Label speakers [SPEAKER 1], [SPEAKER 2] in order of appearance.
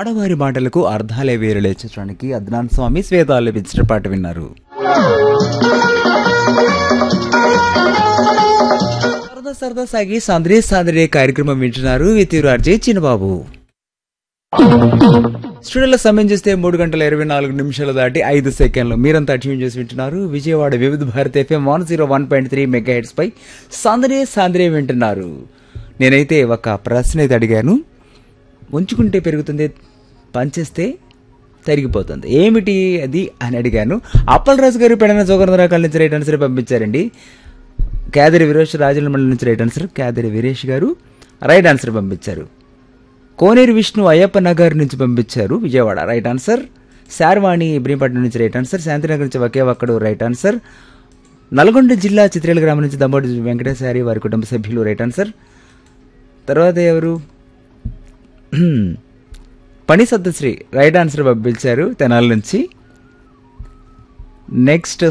[SPEAKER 1] ఆడవారి మాటలకు అర్థాలే వేరులే చిత్రానికి అద్నాన్ స్వామి శ్వేత ఆలపించిన పాట విన్నారు సరదా సరదా సాగి సందరే సందరే కార్యక్రమం వింటున్నారు విత్ అర్జయ్ చిన్నబాబు స్టూడియోలో సమయం చూస్తే మూడు గంటల ఇరవై నాలుగు నిమిషాలు దాటి ఐదు సెకండ్లు మీరంతా ట్యూన్ చేసి వింటున్నారు Vijayawada Vividh Bharat FM one zero one point three mega hits పై సందరే సందరే వింటున్నారు నేనైతే ఒక ప్రశ్న అయితే అడిగాను ఉంచుకుంటే పెరుగుతుంది పంచేస్తే తరిగిపోతుంది ఏమిటి అది అని అడిగాను అప్పలరాజు గారు పెడన జోగరంధ రకాల నుంచి రైట్ ఆన్సర్ పంపించారండి కేదరి వీరేష్ రాజమండ్రి నుంచి రైట్ ఆన్సర్ కేదరి వీరేష్ గారు రైట్ ఆన్సర్ పంపించారు కోనేరు విష్ణు అయ్యప్ప నగర్ నుంచి పంపించారు విజయవాడ రైట్ ఆన్సర్ శార్వాణి ఇబ్రహీంపట్నం నుంచి రైట్ ఆన్సర్ శాంతినగర్ నుంచి ఒకే ఒక్కడు రైట్ ఆన్సర్ నల్గొండ జిల్లా చిత్రేల గ్రామం నుంచి దమ్మోడి వెంకటేశారి వారి కుటుంబ సభ్యులు రైట్ ఆన్సర్ తర్వాత ఎవరు పని సద్దశ్రీ రైట్ ఆన్సర్ పంపించారు తెనాల నుంచి నెక్స్ట్